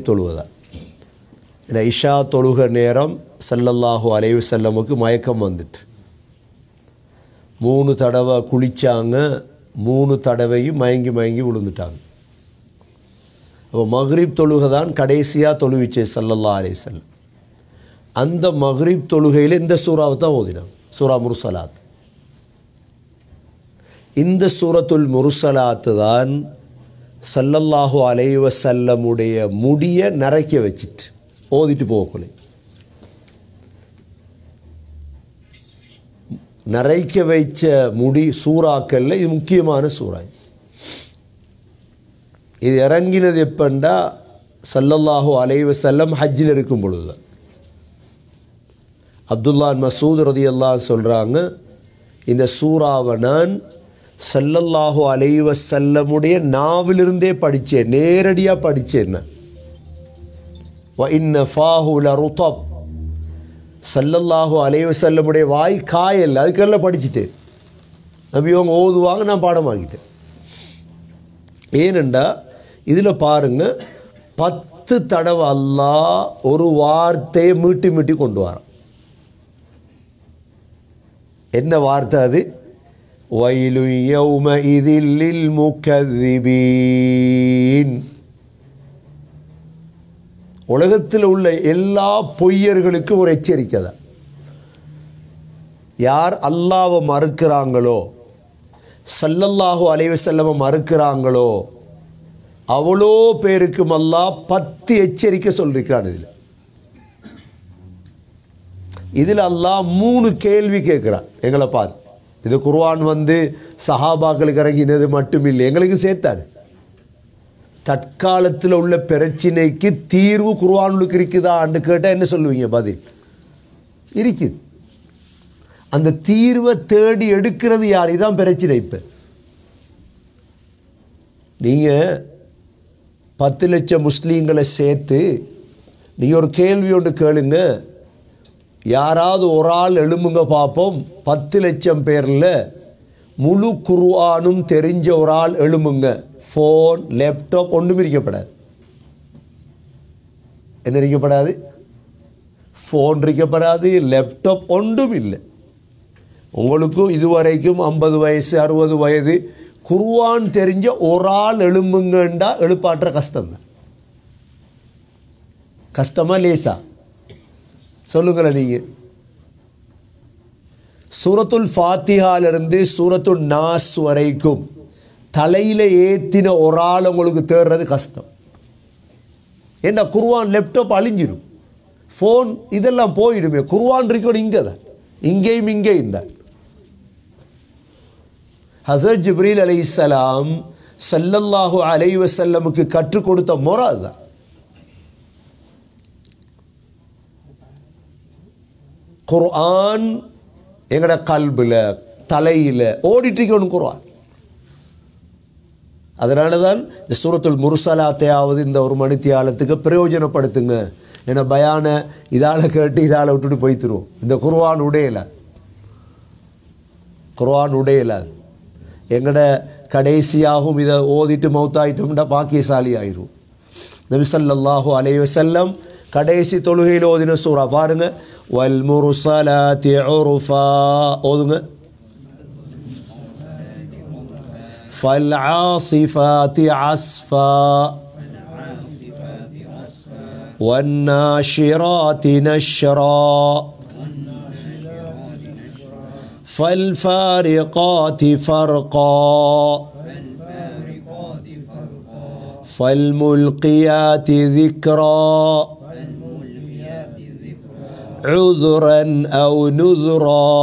மஹ்ரிப் தொழுவதா ஏன்னா இஷா தொழுக நேரம் ஸல்லல்லாஹு அலைஹி வஸல்லமுக்கு மயக்கம் வந்துட்டு மூணு தடவை குளிச்சாங்க மூணு தடவையும் மயங்கி மயங்கி விழுந்துட்டாங்க அப்போ மஹ்ரிப் தொழுகை தான் கடைசியாக தொழுவிச்சு சல்லல்லா அலைஹிஸ்ஸல்லம் அந்த மஹ்ரிப் தொழுகையில் இந்த சூறாவை தான் ஓதினாங்க சூரா முர்சலாத் இந்த சூரத்துல் முர்சலாத்து தான் சல்லல்லாஹு அலைஹி வஸல்லமுடைய முடிய நரைக்க வச்சிட்டு ஓதிட்டு போகக்குள்ளே நரைக்க வைச்ச முடி சூறாக்கல்ல இது முக்கியமான சூறா இது இறங்கினது எப்பண்டா சல்லல்லாஹு அலைஹி வஸல்லம் ஹஜ்ஜில் இருக்கும் பொழுது தான் அப்துல்லான் மசூத் ரதி அல்லாஹ் சொல்கிறாங்க இந்த சூறாவை நான் சல்லல்லாஹு அலைஹி வஸல்லமுடைய நாவிலிருந்தே படித்தேன் நேரடியாக படித்தேன் நான் வ இன்ன ஃபாஹு லருதப் சல்லல்லாஹு அலைஹி வஸல்லமுடைய வாய் காயல் அதுக்கெல்லாம் படிச்சுட்டேன் நபி அவங்க ஓதுவாங்க நான் பாடமாக்கிட்டேன் ஏனெண்டா இதில் பாருங்க பத்து தடவை அல்லாஹ் ஒரு வார்த்தையை மீட்டி மீட்டி கொண்டு வரான் என்ன வார்த்தை அது வயலு யௌம இதில் முக்கதிபீன் உலகத்தில் உள்ள எல்லா பொய்யர்களுக்கும் ஒரு எச்சரிக்கை தான் யார் அல்லாவை மறுக்கிறாங்களோ சல்லல்லாஹு அலைவசல்லம மறுக்கிறாங்களோ அவ்வளோ பேருக்கும் அல்லாஹ் பத்து எச்சரிக்கை சொல்லிருக்கிறான் இதில் இதில் அல்லாஹ் மூணு கேள்வி கேட்குறான் எங்களை பார்த்து இது குர்ஆன் வந்து சஹாபாக்களுக்கு இறங்கினது மட்டும் இல்லை எங்களுக்கு சேர்த்தாரு தற்காலத்தில் உள்ள பிரச்சினைக்கு தீர்வு குர்ஆனுக்கு இருக்குதான்னு கேட்டால் என்ன சொல்லுவீங்க பதில் இருக்குது அந்த தீர்வை தேடி எடுக்கிறது யார் இதான் பிரச்சனை இப்போ நீங்கள் பத்து லட்சம் முஸ்லீம்களை சேர்த்து நீங்கள் ஒரு கேள்வி ஒன்று கேளுங்க யாராவது ஒரு ஆள் எழும்புங்க பார்ப்போம் பத்து லட்சம் பேரில் முழு குர்ஆனும் தெரிஞ்ச ஒரு ஆள் எழும்புங்க ஃபோன் லேப்டாப் ஒன்றும் இருக்கப்படாது என்ன இருக்கப்படாது ஃபோன் இருக்கப்படாது லேப்டாப் ஒன்றும் இல்லை உங்களுக்கும் இதுவரைக்கும் ஐம்பது வயசு அறுபது வயது குர்ஆன் தெரிஞ்ச ஒரு ஆள் எழும்புங்கண்டா எழுப்பாற்ற கஷ்டம்தான் கஷ்டமா லேசா சொல்லுங்களேன் நீங்கள் சூரத்துல் ஃபாத்திஹாலிருந்து சூரத்துல் நாஸ் வரைக்கும் தலையில் ஏற்றின ஒரு ஆள் உங்களுக்கு தேடுறது கஷ்டம் ஏன்னா குர்வான் லேப்டாப் அழிஞ்சிடும் ஃபோன் இதெல்லாம் போயிடுமே குர்வான் இருக்கணும் இங்கே தான் இங்கேயும் இங்கேயும் தான் ஹசரத் ஜிப்ரீல் அலை இஸ்லாம் சல்லல்லாஹு அலை வசல்லமுக்கு கற்றுக் கொடுத்த முறை அதுதான் குர்ஆன் எங்கட கல்பில் தலையில் ஓடிட்டுருக்கணும் குர்ஆன் அதனால தான் இந்த சூரத்துல் முருசலாத்தையாவது இந்த ஒரு மணித்தியாலத்துக்கு பிரயோஜனப்படுத்துங்க ஏன்னா பயான இதால் கேட்டு இதால் விட்டுட்டு போய்த்துருவோம் இந்த குர்ஆன் உடையல குர்ஆன் உடையல எங்கட கடைசியாகவும் இதை ஓதிட்டு மௌத்தாயிட்டோம்னா பாக்கியசாலி ஆயிரும் நபிசல்லாஹு அலைஹி வஸல்லம் கடைசி தொழுகையில் ஓதின சூறா பாருங்க வல் முருசலாத்தி உருஃபா ஓதுங்க فالعاصفات عصفا والناشرات نشرا فالفارقات فرقا فالملقيات ذكرا عذرا أو نذرا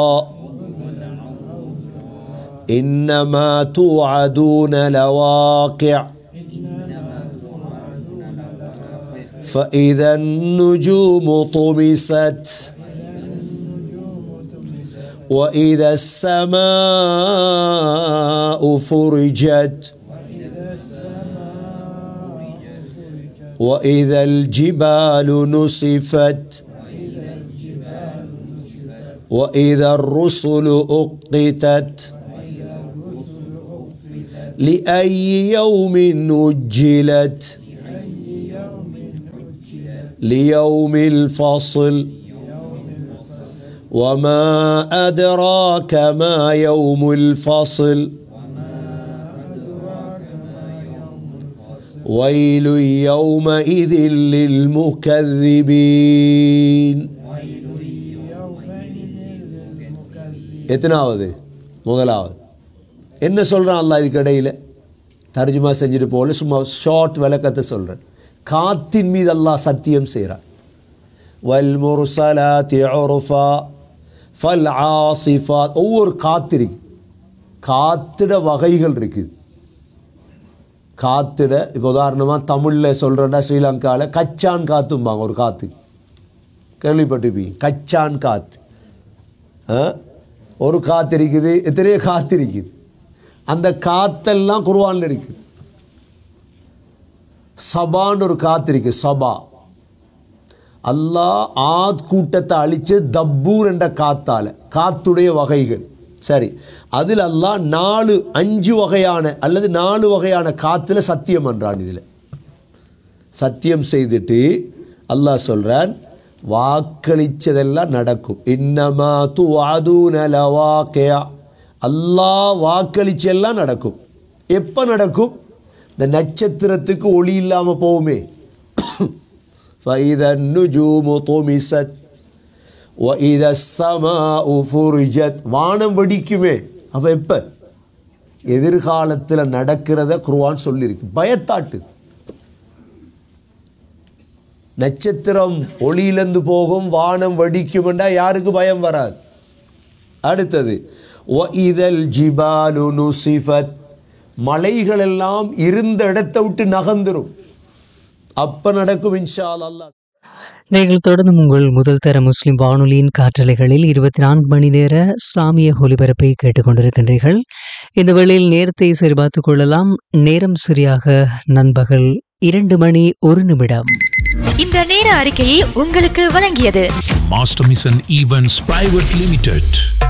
إنما توعدون لواقع فإذا النجوم طمست وإذا السماء فرجت وإذا الجبال نصفت وإذا الرسل أقتت لأي يوم أجلت ليوم الفصل وما أدراك ما يوم الفصل ويل يومئذ للمكذبين எத்தனாவது முதலாவது என்ன சொல்கிறான் அல்லாஹ் இதுக்கு இடையில் தர்ஜுமா செஞ்சுட்டு போல சும்மா ஷார்ட் விளக்கத்தை சொல்கிறேன் காத்தின் மீது அல்லாஹ் சத்தியம் செய்கிறான் வல் முர்சலாத்தி உருஃபா ஃபல் ஆசிஃபாத் ஒவ்வொரு காத்து இருக்கு காத்திட வகைகள் இருக்குது காத்திட இப்போ உதாரணமாக தமிழில் சொல்கிறேன்னா ஸ்ரீலங்காவில் கச்சான் காத்தும்பாங்க ஒரு காற்று கேள்விப்பட்டிருப்பீங்க கச்சான் காற்று ஆ? ஒரு காற்று இருக்குது எத்தனையோ காற்று இருக்குது அந்த காத்தெல்லாம் குர்ஆன்ல இருக்குது சபான்னு ஒரு காத்து இருக்குது சபா அல்லாஹ் ஆத் கூட்டத்தை அழிச்சு தப்பூர் என்ற காத்தால காத்துடைய வகைகள் சரி அதில் அல்லாஹ் நாலு அஞ்சு வகையான அல்லது நாலு வகையான காத்துல சத்தியம் என்றான் இதில் சத்தியம் செய்துட்டு அல்லாஹ் சொல்றான் வாக்களிச்சதெல்லாம் நடக்கும் இன்னமா து லவாக்கியா அல்லாஹ் வாக்களிச்செல்லாம் நடக்கும் எப்போ நடக்கும் இந்த நட்சத்திரத்துக்கு ஒளி இல்லாமல் போகுமே فإذا النجوم طمست وإذا السماء فرجت வானம் வெடிக்குமே அப்போ எப்போ எதிர்காலத்தில் நடக்கிறத குர்ஆன் சொல்லியிருக்கு பயத்தாட்டு நட்சத்திரம் ஒளியிலிருந்து போகும் வானம் வெடிக்குமெண்டா யாருக்கு பயம் வராது அடுத்தது இதழ் ஜிபாலு நுசிஃபத் மலைகள் எல்லாம் இருந்த இடத்தை விட்டு நகர்ந்துரும் அப்ப நடக்கும் இன்ஷா அல்லாஹ் நீங்கள் தொடர்ந்து உங்கள் முதல் தர முஸ்லிம் வானொலியின் காற்றலைகளில் இருபத்தி நான்கு மணி நேர இஸ்லாமிய ஒலிபரப்பை கேட்டுக்கொண்டிருக்கின்றீர்கள் இந்த வேளையில் நேரத்தை சரிபார்த்துக் கொள்ளலாம் நேரம் சரியாக நண்பகல் இரண்டு மணி ஒரு நிமிடம் இந்த நேர அறிக்கையை உங்களுக்கு வழங்கியது Master Mission Events Private Limited.